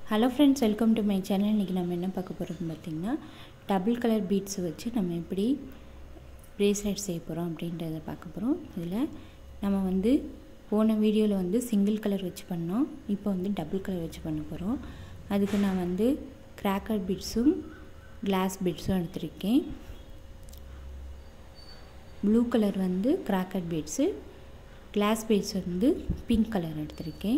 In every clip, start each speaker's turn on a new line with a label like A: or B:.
A: hello friends welcome to my channel இன்றைக்கி நம்ம என்ன பார்க்க போகிறோம்னு பார்த்திங்கன்னா டபுள் கலர் பீட்ஸை வச்சு நம்ம எப்படி ப்ரேஸ்லெட் செய்ய போகிறோம் அப்படின்றத பார்க்க போகிறோம் இதில் நம்ம வந்து போன வீடியோவில் வந்து சிங்கிள் கலர் வச்சு பண்ணோம் இப்போ வந்து டபுள் கலர் வச்சு பண்ண போகிறோம் அதுக்கு நான் வந்து கிராக்கர் பீட்ஸும் கிளாஸ் பீட்ஸும் எடுத்திருக்கேன் ப்ளூ கலர் வந்து கிராக்கர் பீட்ஸு கிளாஸ் பீட்ஸ் வந்து பிங்க் கலர் எடுத்திருக்கேன்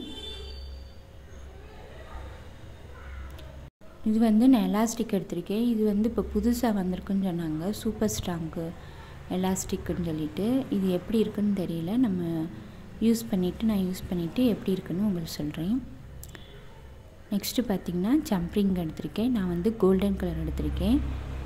A: இது வந்து நான் எலாஸ்டிக் எடுத்திருக்கேன் இது வந்து இப்போ புதுசாக வந்திருக்குன்னு சொன்னாங்க சூப்பர் ஸ்ட்ராங்கு எலாஸ்டிக்குன்னு சொல்லிட்டு இது எப்படி இருக்குன்னு தெரியல நம்ம யூஸ் பண்ணிவிட்டு நான் யூஸ் பண்ணிவிட்டு எப்படி இருக்குன்னு உங்களுக்கு சொல்கிறேன் நெக்ஸ்ட்டு பார்த்திங்கன்னா ஜம்ப்ரிங் எடுத்திருக்கேன் நான் வந்து கோல்டன் கலர் எடுத்திருக்கேன்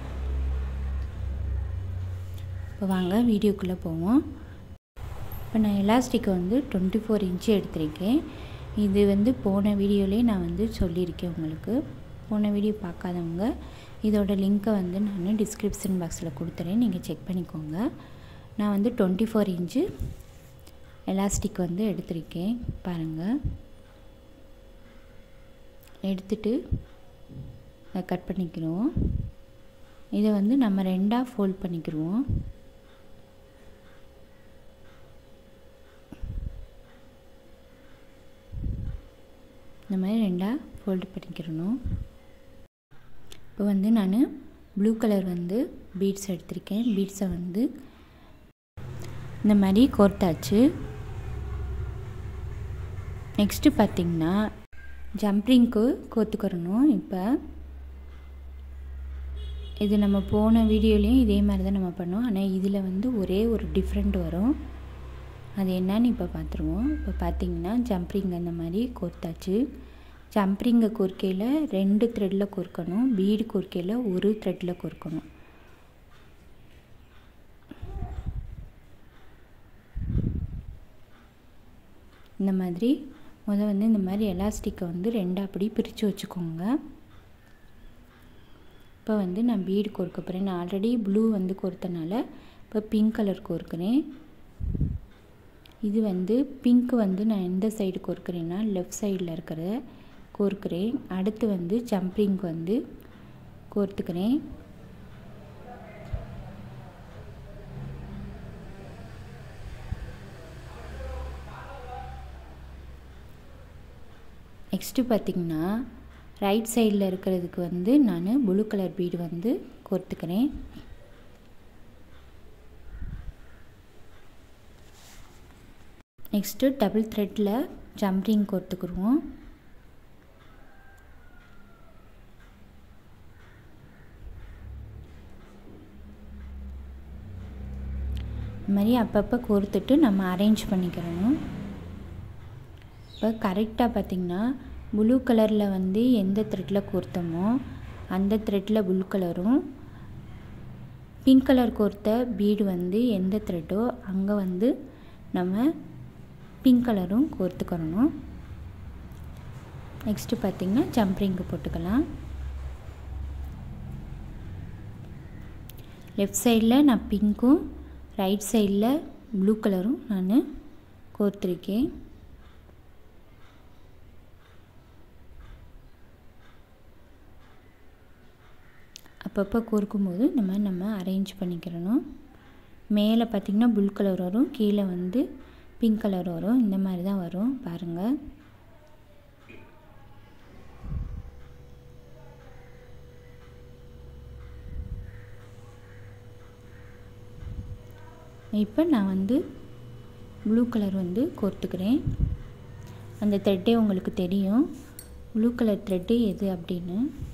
A: இப்போ வாங்க வீடியோக்குள்ளே போவோம் இப்போ நான் எலாஸ்டிக்கை வந்து டுவெண்ட்டி ஃபோர் இன்ச்சு எடுத்திருக்கேன் இது வந்து போன வீடியோலேயே நான் வந்து சொல்லியிருக்கேன் உங்களுக்கு போன வீடியோ பார்க்காதவங்க இதோட லிங்க்கை வந்து நான் டிஸ்கிரிப்ஷன் பாக்ஸில் கொடுத்துறேன் நீங்கள் செக் பண்ணிக்கோங்க நான் வந்து டுவெண்ட்டி ஃபோர் இன்ச்சு எலாஸ்டிக் வந்து எடுத்திருக்கேன் பாருங்கள் எடுத்துட்டு கட் பண்ணிக்கிறோம் இதை வந்து நம்ம ரெண்டாக ஃபோல்ட் பண்ணிக்கிடுவோம் இந்த மாதிரி ரெண்டாக ஃபோல்டு பண்ணிக்கிறணும் இப்போ வந்து நான் ப்ளூ கலர் வந்து பீட்ஸ் எடுத்திருக்கேன் பீட்ஸை வந்து இந்த மாதிரி கோர்த்தாச்சு நெக்ஸ்ட்டு பார்த்திங்கன்னா ஜம்ப்ரிங்க்கு கோத்துக்கிறணும் இப்போ இது நம்ம போன வீடியோலேயும் இதே மாதிரி தான் நம்ம பண்ணோம் ஆனால் இதில் வந்து ஒரே ஒரு டிஃப்ரெண்ட் வரும் அது என்னன்னு இப்போ பார்த்துருவோம் இப்போ பார்த்திங்கன்னா ஜம்ப்ரிங் அந்த மாதிரி கோர்த்தாச்சு ஜம்ப்ரிங்கை கோர்க்கையில் ரெண்டு த்ரெட்டில் கோர்க்கணும் பீடு கோர்க்கையில் ஒரு த்ரெட்டில் கோர்க்கணும் இந்த மாதிரி முத வந்து இந்த மாதிரி எலாஸ்டிக்கை வந்து ரெண்டாக அப்படி பிரித்து வச்சுக்கோங்க இப்போ வந்து நான் பீடு கோர்க்க போகிறேன் நான் ஆல்ரெடி ப்ளூ வந்து கோர்த்தனால இப்போ பிங்க் கலர் கோர்க்குறேன் இது வந்து பிங்க் வந்து நான் எந்த சைடு கோர்க்குறேன்னா லெஃப்ட் சைடில் இருக்கிறத கோர்க்குறேன் அடுத்து வந்து ஜம்ப்ரிங் வந்து கோர்த்துக்கிறேன் நெக்ஸ்ட்டு பார்த்திங்கன்னா ரைட் சைடில் இருக்கிறதுக்கு வந்து நான் ப்ளூ கலர் பீடு வந்து கோர்த்துக்கிறேன் நெக்ஸ்ட்டு டபுள் த்ரெட்டில் ஜம்ப்ரிங் கோர்த்துக்குருவோம் இது மாதிரி அப்பப்போ கோர்த்துட்டு நம்ம அரேஞ்ச் பண்ணிக்கிறணும் இப்போ கரெக்டாக பார்த்திங்கன்னா ப்ளூ கலரில் வந்து எந்த த்ரெட்டில் கோர்த்தோமோ அந்த த்ரெட்டில் ப்ளூ கலரும் பிங்க் கலர் கோர்த்த பீடு வந்து எந்த த்ரெட்டோ அங்கே வந்து நம்ம பிங்க் கலரும் கோர்த்துக்கிறணும் நெக்ஸ்ட்டு பார்த்திங்கன்னா ஜம்ப்ரிங்கு போட்டுக்கலாம் லெஃப்ட் சைடில் நான் பிங்க்கும் ரைட் சைடில் ப்ளூ கலரும் நான் கோர்த்துருக்கேன் அப்பப்போ கோர்க்கும்போது இந்த மாதிரி நம்ம அரேஞ்ச் பண்ணிக்கிறணும் மேலே பார்த்திங்கன்னா ப்ளூ கலர் வரும் கீழே வந்து பிங்க் கலர் வரும் இந்த மாதிரி தான் வரும் பாருங்கள் இப்போ நான் வந்து ப்ளூ கலர் வந்து கோர்த்துக்கிறேன் அந்த த்ரெட்டே உங்களுக்கு தெரியும் ப்ளூ கலர் த்ரெட்டு எது அப்படின்னு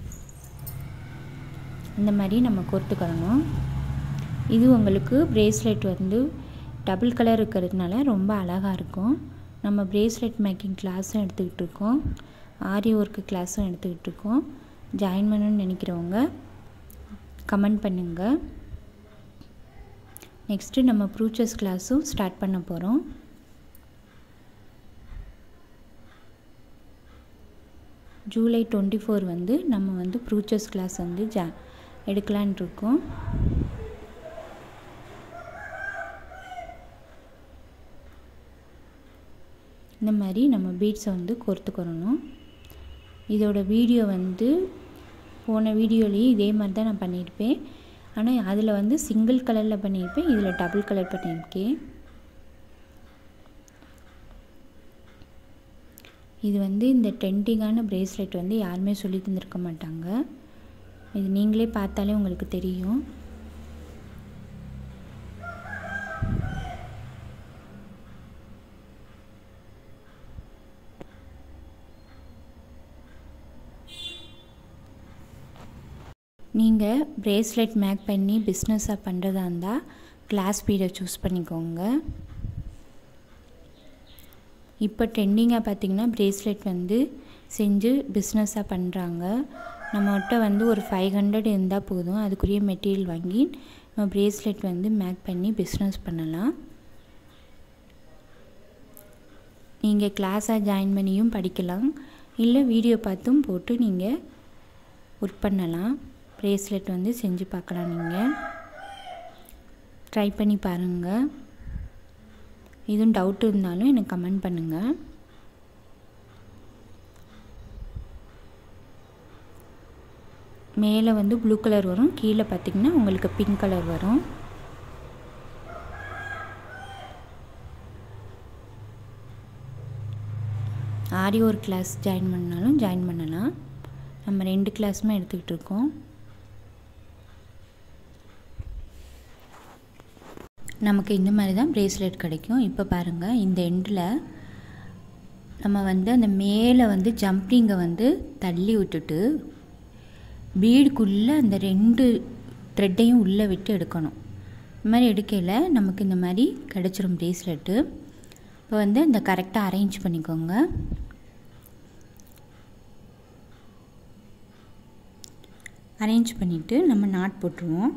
A: இந்த மாதிரி நம்ம கோர்த்துக்கிறணும் இது உங்களுக்கு ப்ரேஸ்லெட் வந்து டபுள் கலர் இருக்கிறதுனால ரொம்ப அழகாக இருக்கும் நம்ம ப்ரேஸ்லெட் மேக்கிங் கிளாஸும் எடுத்துக்கிட்டு இருக்கோம் ஆரி ஒர்க்கு கிளாஸும் எடுத்துக்கிட்டு இருக்கோம் ஜாயின் பண்ணணும்னு நினைக்கிறவங்க கமெண்ட் பண்ணுங்கள் நெக்ஸ்ட்டு நம்ம ப்ரூச்சர்ஸ் கிளாஸும் ஸ்டார்ட் பண்ண போகிறோம் ஜூலை டுவெண்ட்டி ஃபோர் வந்து நம்ம வந்து ப்ரூச்சர்ஸ் கிளாஸ் வந்து ஜா எடுக்கலான் இருக்கோம் இந்த மாதிரி நம்ம பீட்ஸை வந்து கோர்த்துக்கிறணும் இதோட வீடியோ வந்து போன வீடியோலேயே இதே மாதிரி தான் நான் பண்ணியிருப்பேன் ஆனால் அதில் வந்து சிங்கிள் கலரில் பண்ணியிருப்பேன் இதில் டபுள் கலர் பண்ணியிருக்கேன் இது வந்து இந்த ட்ரெண்டிங்கான ப்ரேஸ்லெட் வந்து யாருமே சொல்லி தந்திருக்க மாட்டாங்க இது நீங்களே பார்த்தாலே உங்களுக்கு தெரியும் நீங்கள் ப்ரேஸ்லெட் மேக் பண்ணி பிஸ்னஸாக பண்ணுறதா இருந்தால் கிளாஸ் பீடை சூஸ் பண்ணிக்கோங்க இப்போ ட்ரெண்டிங்காக பார்த்திங்கன்னா ப்ரேஸ்லெட் வந்து செஞ்சு பிஸ்னஸாக பண்ணுறாங்க நம்மகிட்ட வந்து ஒரு ஃபைவ் ஹண்ட்ரட் இருந்தால் போதும் அதுக்குரிய மெட்டீரியல் வாங்கி நம்ம ப்ரேஸ்லெட் வந்து மேக் பண்ணி பிஸ்னஸ் பண்ணலாம் நீங்கள் கிளாஸாக ஜாயின் பண்ணியும் படிக்கலாம் இல்லை வீடியோ பார்த்தும் போட்டு நீங்கள் ஒர்க் பண்ணலாம் ப்ரேஸ்லெட் வந்து செஞ்சு பார்க்கலாம் நீங்கள் ட்ரை பண்ணி பாருங்கள் எதுவும் டவுட் இருந்தாலும் எனக்கு கமெண்ட் பண்ணுங்கள் மேலே வந்து ப்ளூ கலர் வரும் கீழே பார்த்திங்கன்னா உங்களுக்கு பிங்க் கலர் வரும் ஆரி ஒரு கிளாஸ் ஜாயின் பண்ணாலும் ஜாயின் பண்ணலாம் நம்ம ரெண்டு கிளாஸுமே எடுத்துக்கிட்டு இருக்கோம் நமக்கு இந்த மாதிரி தான் ப்ரேஸ்லெட் கிடைக்கும் இப்போ பாருங்கள் இந்த எண்டில் நம்ம வந்து அந்த மேலே வந்து ஜம்பிங்கை வந்து தள்ளி விட்டுட்டு பீடுக்குள்ளே அந்த ரெண்டு த்ரெட்டையும் உள்ளே விட்டு எடுக்கணும் இந்த மாதிரி எடுக்கையில் நமக்கு இந்த மாதிரி கிடச்சிரும் ப்ரேஸ்லெட்டு இப்போ வந்து இந்த கரெக்டாக அரேஞ்ச் பண்ணிக்கோங்க அரேஞ்ச் பண்ணிவிட்டு நம்ம நாட் போட்டுருவோம்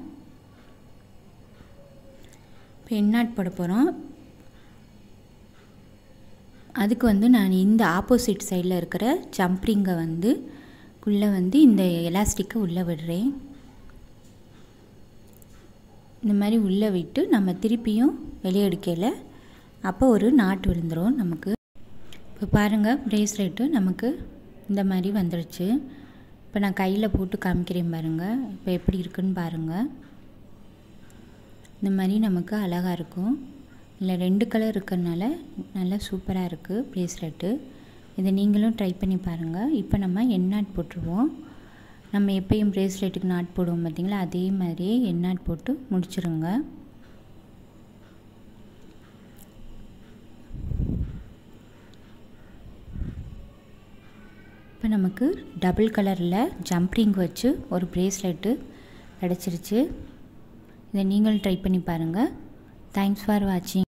A: இப்போ எந்நாட் போட போகிறோம் அதுக்கு வந்து நான் இந்த ஆப்போசிட் சைடில் இருக்கிற ஜம்ப்ரிங்கை வந்து உள்ளே வந்து இந்த எலாஸ்டிக்கை உள்ளே விடுறேன் இந்த மாதிரி உள்ளே விட்டு நம்ம திருப்பியும் வெளியே எடுக்கையில் அப்போ ஒரு நாட்டு விழுந்துடும் நமக்கு இப்போ பாருங்கள் ப்ரேஸ்லெட்டு நமக்கு இந்த மாதிரி வந்துடுச்சு இப்போ நான் கையில் போட்டு காமிக்கிறேன் பாருங்கள் இப்போ எப்படி இருக்குன்னு பாருங்கள் இந்த மாதிரி நமக்கு அழகாக இருக்கும் இல்லை ரெண்டு கலர் இருக்கிறதுனால நல்லா சூப்பராக இருக்குது ப்ரேஸ்லெட்டு இதை நீங்களும் ட்ரை பண்ணி பாருங்கள் இப்போ நம்ம எண்ணாட் போட்டுருவோம் நம்ம எப்பயும் ப்ரேஸ்லெட்டுக்கு நாட் போடுவோம் பார்த்திங்களா அதே மாதிரியே எண்ணாட் போட்டு முடிச்சிருங்க இப்போ நமக்கு டபுள் கலரில் ஜம்ப்ரிங் வச்சு ஒரு ப்ரேஸ்லெட்டு கிடச்சிருச்சு இதை நீங்களும் ட்ரை பண்ணி பாருங்கள் தேங்க்ஸ் ஃபார் வாட்சிங்